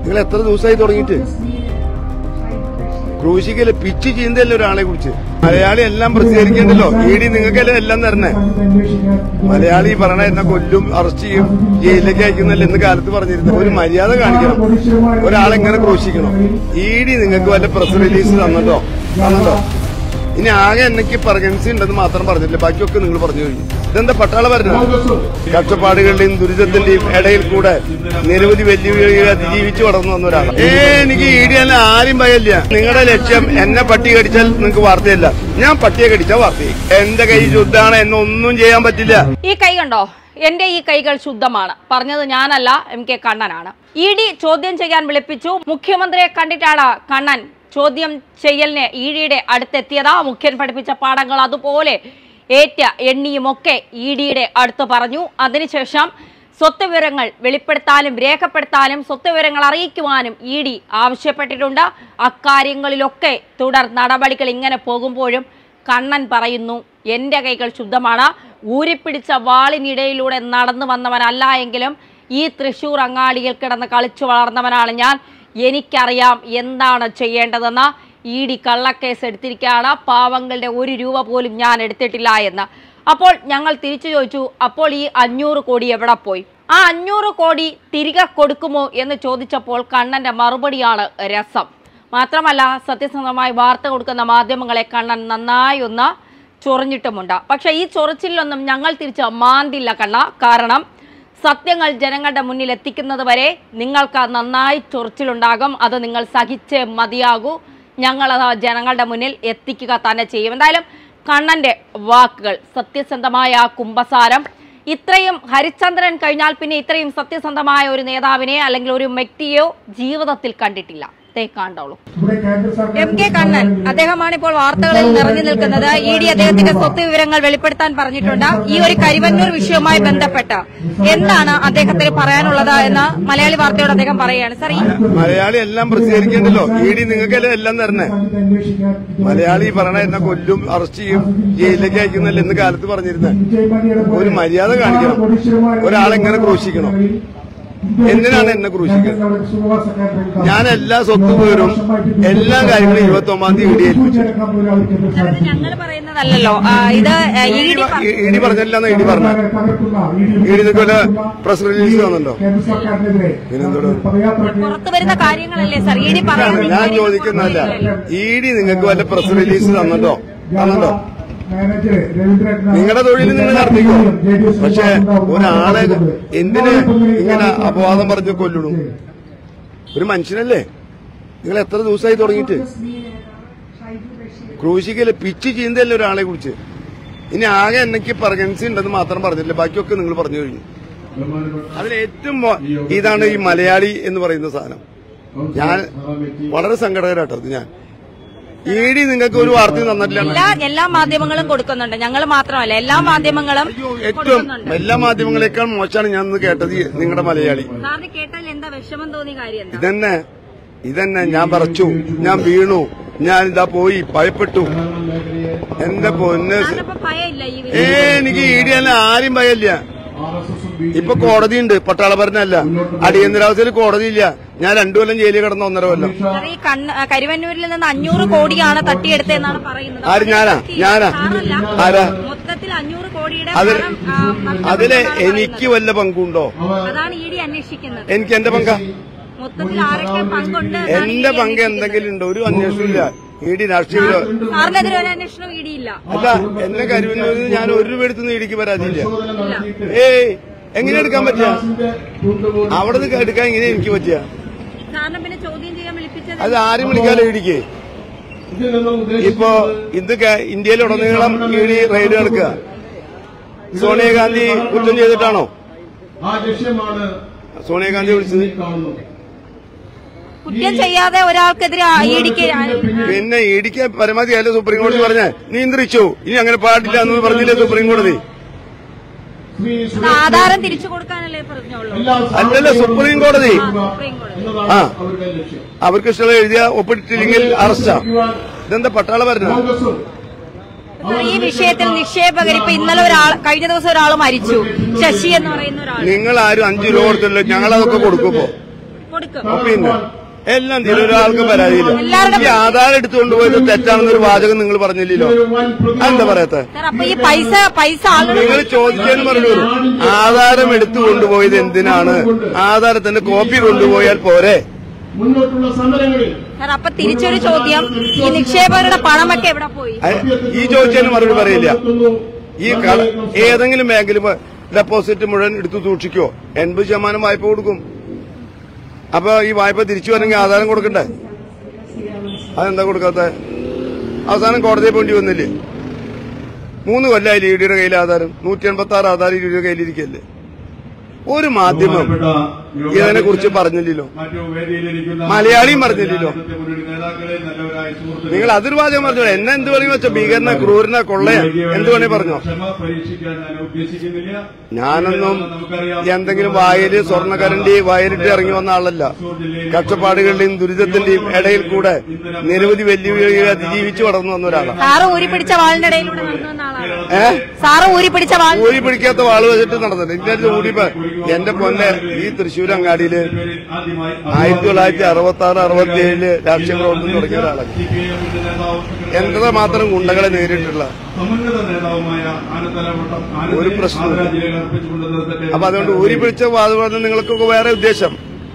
നിങ്ങൾ എത്ര ദിവസമായി തുടങ്ങിയിട്ട് ക്രൂശിക്കല് പിച്ച് ചീന്തല്ലേ ഒരാളെ കുറിച്ച് മലയാളി എല്ലാം പ്രസിദ്ധീകരിക്കണ്ടല്ലോ ഇ ഡി നിങ്ങൾക്കല്ലേ എല്ലാം തരണേ മലയാളി പറയണ എന്നെ കൊല്ലും അറസ്റ്റ് ചെയ്യും ജയിലിലേക്ക് അയക്കുന്നല്ലേ ഇന്ന് കാലത്ത് പറഞ്ഞിരുന്നത് ഒരു മര്യാദ കാണിക്കണം ഒരാളെങ്ങനെ ക്രൂശിക്കണം ഇ ഡി നിങ്ങൾക്ക് വല്ല പ്രസ് റിലീസ് തന്നല്ലോ തന്നല്ലോ ഇനി ആകെ എനിക്ക് പ്രഗൻസി ഉണ്ടെന്ന് മാത്രം പറഞ്ഞിട്ടില്ല ബാക്കിയൊക്കെ നിങ്ങൾ പറഞ്ഞു കഴിഞ്ഞു ഇതെന്താ പട്ടാള പറഞ്ഞത് കഷ്ടപ്പാടുകളുടെയും ദുരിതത്തിന്റെയും ഇടയിൽ കൂടെ നിരവധി വെല്ലുവിളികൾ അതിജീവിച്ചു വളർന്നു വന്ന ഒരാളാണ് ഏ എനിക്ക് ഈടിയല്ല ആരും ഭയമില്ല നിങ്ങളുടെ ലക്ഷ്യം എന്നെ പട്ടി കടിച്ചാൽ നിങ്ങൾക്ക് വാർത്തയില്ല ഞാൻ പട്ടിയെ കടിച്ചാൽ വാർത്തയായി എന്റെ കൈ ശുദ്ധാണ് എന്നെ ഒന്നും ചെയ്യാൻ പറ്റില്ല ഈ കൈ കണ്ടോ എന്റെ ഈ കൈകൾ ശുദ്ധമാണ് പറഞ്ഞത് ഞാനല്ല എം കെ കണ്ണനാണ് ഇ ഡി ചോദ്യം ചെയ്യാൻ വിളിപ്പിച്ചു മുഖ്യമന്ത്രിയെ കണ്ടിട്ടാണ് കണ്ണൻ ചോദ്യം ചെയ്യലിന് ഇ ഡിയുടെ അടുത്തെത്തിയത് മുഖ്യൻ പഠിപ്പിച്ച പാഠങ്ങൾ അതുപോലെ ഏറ്റ എണ്ണിയുമൊക്കെ ഇ ഡിയുടെ അടുത്ത് പറഞ്ഞു അതിനുശേഷം സ്വത്ത് വിവരങ്ങൾ വെളിപ്പെടുത്താനും രേഖപ്പെടുത്താനും സ്വത്ത് വിവരങ്ങൾ അറിയിക്കുവാനും ഇ ഡി ആവശ്യപ്പെട്ടിട്ടുണ്ട് അക്കാര്യങ്ങളിലൊക്കെ തുടർ നടപടികൾ ഇങ്ങനെ പോകുമ്പോഴും കണ്ണൻ പറയുന്നു എൻ്റെ കൈകൾ ശുദ്ധമാണ് ഊരിപ്പിടിച്ച വാളിനിടയിലൂടെ നടന്നു വന്നവനല്ല എങ്കിലും ഈ തൃശൂർ അങ്ങാടിയിൽ കിടന്ന് കളിച്ചു വളർന്നവനാണ് ഞാൻ എനിക്കറിയാം എന്താണ് ചെയ്യേണ്ടതെന്ന് ഇ ഡി കള്ളക്കേസ് എടുത്തിരിക്കുകയാണ് പാവങ്ങളുടെ ഒരു രൂപ പോലും ഞാൻ എടുത്തിട്ടില്ല എന്ന് അപ്പോൾ ഞങ്ങൾ തിരിച്ചു ചോദിച്ചു അപ്പോൾ ഈ അഞ്ഞൂറ് കോടി എവിടെ പോയി ആ അഞ്ഞൂറ് കോടി തിരികെ കൊടുക്കുമോ എന്ന് ചോദിച്ചപ്പോൾ കണ്ണന്റെ മറുപടിയാണ് രസം മാത്രമല്ല സത്യസന്ധമായി വാർത്ത കൊടുക്കുന്ന മാധ്യമങ്ങളെ കണ്ണൻ നന്നായി ഒന്ന് ചൊറിഞ്ഞിട്ടുമുണ്ട് പക്ഷെ ഈ ചൊറിച്ചിലൊന്നും ഞങ്ങൾ തിരിച്ച് മാന്തില്ല കണ്ണ കാരണം സത്യങ്ങൾ ജനങ്ങളുടെ മുന്നിൽ എത്തിക്കുന്നത് വരെ നിങ്ങൾക്ക് നന്നായി ചൊറിച്ചിലുണ്ടാകും അത് നിങ്ങൾ സഹിച്ചേ മതിയാകൂ ഞങ്ങളത് ജനങ്ങളുടെ മുന്നിൽ എത്തിക്കുക തന്നെ ചെയ്യും എന്തായാലും കണ്ണന്റെ വാക്കുകൾ സത്യസന്ധമായ ആ കുംഭസാരം ഇത്രയും ഹരിചന്ദ്രൻ കഴിഞ്ഞാൽ പിന്നെ ഇത്രയും സത്യസന്ധമായ ഒരു നേതാവിനെ അല്ലെങ്കിൽ ഒരു വ്യക്തിയോ ജീവിതത്തിൽ കണ്ടിട്ടില്ല ദേ കണ്ടോളൂ എം കെ കണ്ണൻ അദ്ദേഹമാണ് ഇപ്പോൾ വാർത്തകളിൽ നിറഞ്ഞു നിൽക്കുന്നത് ഇ ഡി അദ്ദേഹത്തിന്റെ സ്വത്ത് വിവരങ്ങൾ വെളിപ്പെടുത്താൻ പറഞ്ഞിട്ടുണ്ട് ഈ ഒരു കരിവന്നൂർ വിഷയവുമായി ബന്ധപ്പെട്ട് എന്താണ് അദ്ദേഹത്തിന് പറയാനുള്ളത് എന്ന് മലയാളി വാർത്തയോട് അദ്ദേഹം പറയുകയാണ് സാർ ഈ മലയാളി എല്ലാം പ്രസിദ്ധീകരിക്കണ്ടല്ലോ ഇ ഡി നിങ്ങൾക്കല്ലേ എല്ലാം തരണേ മലയാളി പറയണ എന്നെ കൊല്ലും അറസ്റ്റ് ചെയ്യും ജയിലിലേക്ക് അയക്കുന്നല്ലേ ഇന്ന് കാലത്ത് പറഞ്ഞിരുന്നത് ഒരു മര്യാദ കാണിക്കണം ഒരാളെങ്ങനെ ക്രൂശിക്കണം എന്തിനാണ് എന്നെ ക്രൂശിക്കുന്നത് ഞാൻ എല്ലാ സ്വത്ത് വിവരവും എല്ലാ കാര്യങ്ങളും ഇരുപത്തി ഒമ്പതാം തീയതി ഇ ഡി ഏൽപ്പിച്ചു സാർ, ഇത് ഞങ്ങൾ പറയുന്നതല്ലല്ലോ ആ, ഇത് ഇ ഡി ഇ ഡി പറഞ്ഞില്ലെന്ന് ഇ ഡി പറഞ്ഞ ഇ ഡി ഇതുപോലെ പ്രസ് റിലീസ് വന്നല്ലോ പിന്നെന്തോട് പുറത്തു വരുന്ന കാര്യങ്ങളല്ലേ സാർ ഇ ഡി പറയുന്നത് ഞാൻ ചോദിക്കുന്നതല്ല ഇ ഡി നിങ്ങൾക്ക് വല്ല പ്രസ് റിലീസ് തന്നല്ലോ തന്നല്ലോ നിങ്ങളുടെ തൊഴിൽ നിങ്ങൾ നടത്തിക്കോ പക്ഷെ ഒരാളെ എന്തിന് ഇങ്ങനെ അപവാദം പറഞ്ഞ് കൊല്ലണു ഒരു മനുഷ്യനല്ലേ നിങ്ങൾ എത്ര ദിവസമായി തുടങ്ങിയിട്ട് ക്രൂശിക്കല് പിച്ച് ചീന്തല്ലേ ഒരാളെ കുറിച്ച് ഇനി ആകെ എനിക്ക് പ്രഗൻസി ഉണ്ടെന്ന് മാത്രം പറഞ്ഞിട്ടില്ല ബാക്കിയൊക്കെ നിങ്ങൾ പറഞ്ഞു കഴിഞ്ഞു അതിൽ ഏറ്റവും മോ- ഇതാണ് ഈ മലയാളി എന്ന് പറയുന്ന സാധനം ഞാൻ വളരെ സങ്കടകരാട്ടോ ഇത് ഞാൻ ഇ ഡി നിങ്ങൾക്ക് ഒരു വാർത്തയും തന്നിട്ടില്ല എല്ലാ എല്ലാ മാധ്യമങ്ങളും കൊടുക്കുന്നുണ്ട് ഞങ്ങൾ മാത്രമല്ല എല്ലാ മാധ്യമങ്ങളും അയ്യോ, ഏറ്റവും എല്ലാ മാധ്യമങ്ങളെക്കാൾ മോശമാണ് ഞാൻ ഇന്ന് കേട്ടത് ഈ നിങ്ങളുടെ മലയാളി സാറിന് കേട്ടാൽ എന്താ വിഷമം തോന്നിയ കാര്യം എന്താ ഇതന്നെ ഇതന്നെ ഞാൻ പറച്ചു ഞാൻ വീണു ഞാൻ ഇതാ പോയി ഭയപ്പെട്ടു എന്റെ പൊന്ന് സ- സാറിനിപ്പോ ഭയമില്ല ഈ ഏ എനിക്ക് ഇ ഡി അല്ല ആരും ഭയമില്ല ഇപ്പൊ കോടതിയുണ്ട് പട്ടാള ഭരണമല്ല അടിയന്തരാവസ്ഥയിൽ കോടതിയില്ല ഞാൻ രണ്ടു കൊല്ലം ജയിലിൽ കിടന്ന ഒന്നര കൊല്ലം സാർ, ഈ കണ്ണ് കരിവന്നൂരിൽ നിന്ന് അഞ്ഞൂറ് കോടിയാണ് തട്ടിയെടുത്തതെന്നാണ് പറയുന്നത് ആര് ഞാനാ ഞാനാ സാറല്ല. ആരാ മൊത്തത്തിൽ അഞ്ഞൂറ് കോടിയുടെ അതിൽ പണം, ആ, നഷ്ടപ്പെട്ടു അതില് എന്നാണ് എനിക്ക് വല്ല പങ്കുണ്ടോ പറയുന്നത്. അതാണ് ഇ ഡി അന്വേഷിക്കുന്നത് എനിക്ക് എന്റെ പങ്ക മൊത്തത്തിൽ ആരൊക്കെ പങ്കുണ്ട് എന്നാണ് എന്റെ ED പങ്ക് അന്വേഷിക്കുന്നത്. എന്തെങ്കിലും ഉണ്ടോ ഒരു അന്വേഷണമില്ല ഇ ഡി രാഷ്ട്രീയ വിരോ- സാറിനെതിരെ ഒരു അന്വേഷണം ഇ ഡി ഇല്ല അല്ല എന്നെ കരുവുന്നതിന് ഞാൻ ഒരു രൂപ എടുത്തുനിന്ന് ഇടിക്ക് പരാതിയില്ല ഏയ് എങ്ങനെ എടുക്കാൻ പറ്റിയ അവിടെ നിന്ന് എടുക്കാൻ ഇങ്ങനെ എനിക്ക് പറ്റിയ സാറിനെ പിന്നെ ചോദ്യം ചെയ്യാൻ വിളിപ്പിച്ചത് അത് ആരും വിളിക്കാലോ ഇടിക്ക് ഇപ്പോ ഇത് കേ- ഇന്ത്യയിലുടനീളം ഇ ഡി റെയ്ഡ് നടക്കുക സോണിയാഗാന്ധി കുറ്റം ചെയ്തിട്ടാണോ ആ ലക്ഷ്യമാണ് സോണിയാഗാന്ധി വിളിച്ചത് കാണുന്നത് കുറ്റം ചെയ്യാതെ ഒരാൾക്കെതിരെ ഇ ഡിക്ക് പിന്നെ ഇടിക്ക് പരമാവധി അല്ല സുപ്രീം കോടതി പറഞ്ഞ നിയന്ത്രിച്ചു ഇനി അങ്ങനെ പാടില്ല എന്ന് പറഞ്ഞില്ലേ സുപ്രീം കോടതി ശ്രീ ആധാരം തിരിച്ചു കൊടുക്കാനല്ലേ പറഞ്ഞോളൂ എല്ലാ അല്ലല്ല സുപ്രീം കോടതി സുപ്രീം കോടതി എന്നതാണ് ആ. അവരുടെ ലക്ഷ്യം അവർക്ക് ഇഷ്ടമുള്ള എഴുതിയ ഒപ്പിട്ടില്ലെങ്കിൽ അറസ്റ്റാ ഇതെന്താ പട്ടാള ഭരണം കോൺഗ്രസും സാർ, ഈ വിഷയത്തിൽ നിക്ഷേപകർ ഇപ്പൊ ഇന്നലെ ഒരാൾ കഴിഞ്ഞ ദിവസം ഒരാൾ മരിച്ചു ശശി എന്ന് പറയുന്ന ഒരാൾ നിങ്ങൾ ആരും അഞ്ചു രൂപ കൊടുത്തില്ല ഞങ്ങൾ അതൊക്കെ കൊടുക്കുമ്പോ കൊടുക്കും അപ്പൊ പിന്നെ എല്ലാം തീരും ഒരാൾക്ക് പരാതിയില്ല എല്ലാവരുടെ- ഈ ആധാർ എടുത്തുകൊണ്ട് പോയത് തെറ്റാണെന്നൊരു വാചകം നിങ്ങൾ പറഞ്ഞില്ലല്ലോ അതെന്താ പറയാത്ത സാർ അപ്പൊ ഈ പൈസ പൈസ ആളുകൾ നിങ്ങൾ ചോദിച്ചതിന് പറഞ്ഞു വരും ആധാരം എടുത്തു കൊണ്ടുപോയത് എന്തിനാണ് ആധാരത്തിന്റെ കോപ്പി കൊണ്ടുപോയാൽ പോരെ മുന്നോട്ടുള്ള സമരങ്ങളിൽ സാർ അപ്പൊ തിരിച്ചൊരു ചോദ്യം ഈ നിക്ഷേപകരുടെ പണമൊക്കെ എവിടെ പോയി അയ്- ഈ ചോദിച്ചതിന് മറുപടി പറയില്ല ഈ കട ഏതെങ്കിലും ബാങ്കിൽ ഡെപ്പോസിറ്റ് മുഴുവൻ എടുത്തു സൂക്ഷിക്കോ എൺപത് ശതമാനം വായ്പ കൊടുക്കും അപ്പൊ ഈ വായ്പ തിരിച്ചു വരണമെങ്കിൽ ആധാരം കൊടുക്കണ്ടേ അതെന്താ കൊടുക്കാത്ത അവസാനം കോടതിയിൽ പോണ്ടി വന്നില്ലേ മൂന്ന് കൊല്ലായി ഇഡിയുടെ കയ്യിൽ ആധാരം നൂറ്റി എൺപത്തി ആറ് ആധാരം ഇഡിയുടെ കയ്യിലിരിക്കല്ലേ ഒരു മാധ്യമം ഇതിനെ കുറിച്ച് പറഞ്ഞില്ലല്ലോ മറ്റു വേദിയിലിരിക്കുന്ന മലയാളിയും പറഞ്ഞില്ലല്ലോ. ജനാധിപത്യ മുന്നണി നേതാക്കളെ നല്ലവരായ സുഹൃത്തുക്കളെ നിങ്ങൾ അതൊരു വാചകം പറഞ്ഞു എന്നെ എന്ത് വേണമെങ്കിൽ വെച്ചോ ഭീകരന ക്രൂരന കൊള്ളയ എന്ത് വേണേ പറഞ്ഞോ ക്ഷമ പരീക്ഷിക്കാൻ ഞാൻ ഉദ്ദേശിക്കുന്നില്ല ഞാനൊന്നും നമുക്കറിയാം എന്തെങ്കിലും വായില് സ്വർണ്ണക്കരണ്ടി വയലിട്ട് ഇറങ്ങി വന്ന ആളല്ല കഷ്ടപ്പാടുകളുടെയും ദുരിതത്തിന്റെയും ഇടയിൽ കൂടെ നിരവധി വെല്ലുവിളികളെ അതിജീവിച്ചു വളർന്നു വന്ന ഒരാളാണ് സാറ് ഊരി പിടിച്ച വാളിന്റെ ഇടയിലൂടെ നടന്നു വന്ന ആളാണ് ഏ സാറ് ഊരി പിടിച്ച വാൾ ഊരി പിടിക്കാത്ത വാള് വെച്ചിട്ട് നടന്നത് ഇന്റെ അടുത്ത് ഊരിപ്പോ എന്റെ പൊന്നെ ഈ തൃശ്ശൂർ അങ്ങാടിയില് പേരിൽ ആദ്യമായി ആയിരത്തി തൊള്ളായിരത്തി അറുപത്തി ആറ് അറുപത്തി ഏഴില് രാഷ്ട്രീയ പ്രവർത്തനം തുടങ്ങിയ ഒരാളാണ് സിപിഐഎമ്മിന്റെ നേതാവ് എത്ര മാത്രം ഗുണ്ടകളെ നേരിട്ടുള്ള സമുന്നത നേതാവുമായ ആനത്തലവട്ടം ഒരു പ്രശ്നവുമില്ല. ആദരാഞ്ജലികൾ അർപ്പിച്ചുകൊണ്ട് നിർത്തട്ടെ അപ്പൊ അതുകൊണ്ട് ഊരി പിടിച്ച വാദം നിങ്ങൾക്കൊക്കെ വേറെ ഉദ്ദേശം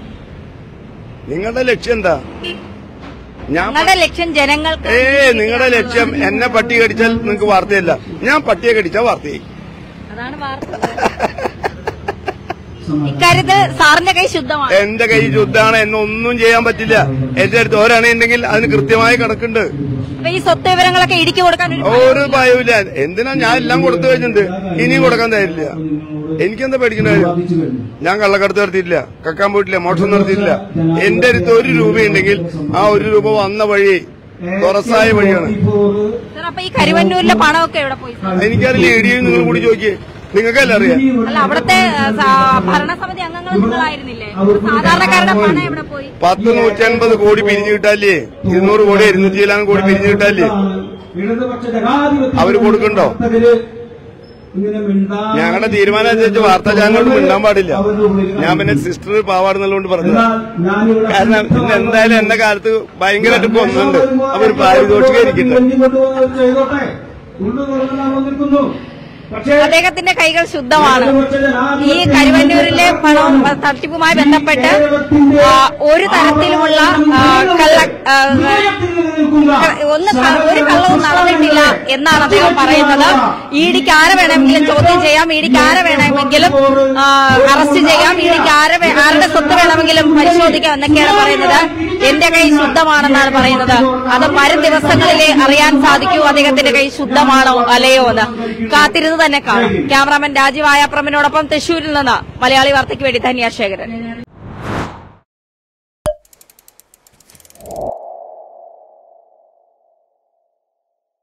നിങ്ങളുടെ ലക്ഷ്യം എന്താ ഞാൻ ഞങ്ങളുടെ ലക്ഷ്യം ജനങ്ങൾക്ക് ഏ നിങ്ങളുടെ ലക്ഷ്യം എന്നെ പട്ടി കടിച്ചാൽ നിങ്ങൾക്ക് വാർത്തയല്ല ഞാൻ പട്ടിയെ കടിച്ചാൽ വാർത്തയായി അതാണ് വാർത്ത ഇക്കാര്യത്തിൽ സാറിന്റെ കൈ ശുദ്ധമാണ് എന്റെ കൈ ശുദ്ധാണ് എന്നെ ഒന്നും ചെയ്യാൻ പറ്റില്ല എന്റെ അടുത്ത് ഒരണയുണ്ടെങ്കിൽ അതിന് കൃത്യമായ കണക്കുണ്ട് അപ്പൊ ഈ സ്വത്ത് വിവരങ്ങളൊക്കെ ഇടിച്ചു കൊടുക്കാൻ ഒരു ഒരു ഭയവുമില്ല എന്തിനാ ഞാൻ എല്ലാം കൊടുത്തു കഴിഞ്ഞിട്ടുണ്ട് ഇനിയും കൊടുക്കാൻ തരില്ല എനിക്കെന്താ പേടിക്കേണ്ട കാര്യം ഞാൻ കള്ളക്കടത്ത് നടത്തിയിട്ടില്ല കക്കാൻ പോയിട്ടില്ല മോഷണം നടത്തിയിട്ടില്ല എന്റെ അടുത്ത് ഒരു രൂപയുണ്ടെങ്കിൽ ആ ഒരു രൂപ വന്ന വഴി തുറസായ വഴിയാണ് സാർ അപ്പൊ ഈ കരുവന്നൂരിലെ പണമൊക്കെ എവിടെ പോയി സാർ? എനിക്കറിയില്ല ഇടിയും നിങ്ങൾ കൂടി ചോദിക്കേ നിങ്ങൾക്കല്ല അറിയാം അല്ല അവിടുത്തെ ആ, സാ- ഭരണസമിതി അംഗങ്ങൾ നിങ്ങളായിരുന്നില്ലേ സാധാരണക്കാരുടെ പണം എവിടെ പോയി പത്ത് നൂറ്റൻപത് കോടി പിരിഞ്ഞു കിട്ടാല്ലേ ഇരുന്നൂറ് കോടി ഇരുന്നൂറ്റി ചില്ലാനും കോടി പിരിഞ്ഞു കിട്ടാല്ലേ അവര് കൊടുക്കണ്ടോ? ഞങ്ങളുടെ തീരുമാനം അനുസരിച്ച് വാർത്താ ചാനലോട് മിണ്ടാൻ പാടില്ല ഞാൻ പിന്നെ സിസ്റ്റർ പാവാടുന്നുള്ളതുകൊണ്ട് പറഞ്ഞത് കാരണം ഇന്ന് എന്തായാലും എന്റെ കാലത്ത് ഭയങ്കരമായിട്ട് കൊന്നുണ്ട് അപ്പൊ ഒരു പാരിതോഷികരിക്കട്ടെ പക്ഷേ അദ്ദേഹത്തിന്റെ കൈകൾ ശുദ്ധമാണ് ഈ കരുവന്നൂരിലെ പണം തട്ടിപ്പുമായി ബന്ധപ്പെട്ട് ആ, ഒരു തരത്തിലുമുള്ള ആ, കള്ള ആ, ഒന്ന് ക- ഒരു കള്ളവും നടന്നിട്ടില്ല എന്നാണ് അദ്ദേഹം പറയുന്നത് ഇഡിക്ക് ആരെ വേണമെങ്കിലും ചോദ്യം ചെയ്യാം ഇഡിക്ക് ആരെ വേണമെങ്കിലും ആ, അറസ്റ്റ് ചെയ്യാം ഇഡിക്ക് ആരെ വേ- ആരുടെ സ്വത്ത് വേണമെങ്കിലും പരിശോധിക്കാം എന്നൊക്കെയാണ് പറയുന്നത് എന്റെ കൈ ശുദ്ധമാണെന്നാണ് പറയുന്നത് അത് വരും ദിവസങ്ങളിലെ അറിയാൻ സാധിക്കൂ അദ്ദേഹത്തിന്റെ കൈ ശുദ്ധമാണോ അല്ലയോ എന്ന് കാത്തിരുന്ന് തന്നെ കാണാം ക്യാമറാമാൻ രാജീവ് ആയാപ്രമിനോടൊപ്പം തൃശൂരിൽ നിന്ന് മലയാളി വാർത്തയ്ക്ക് വേണ്ടി ധന്യ ശേഖരൻ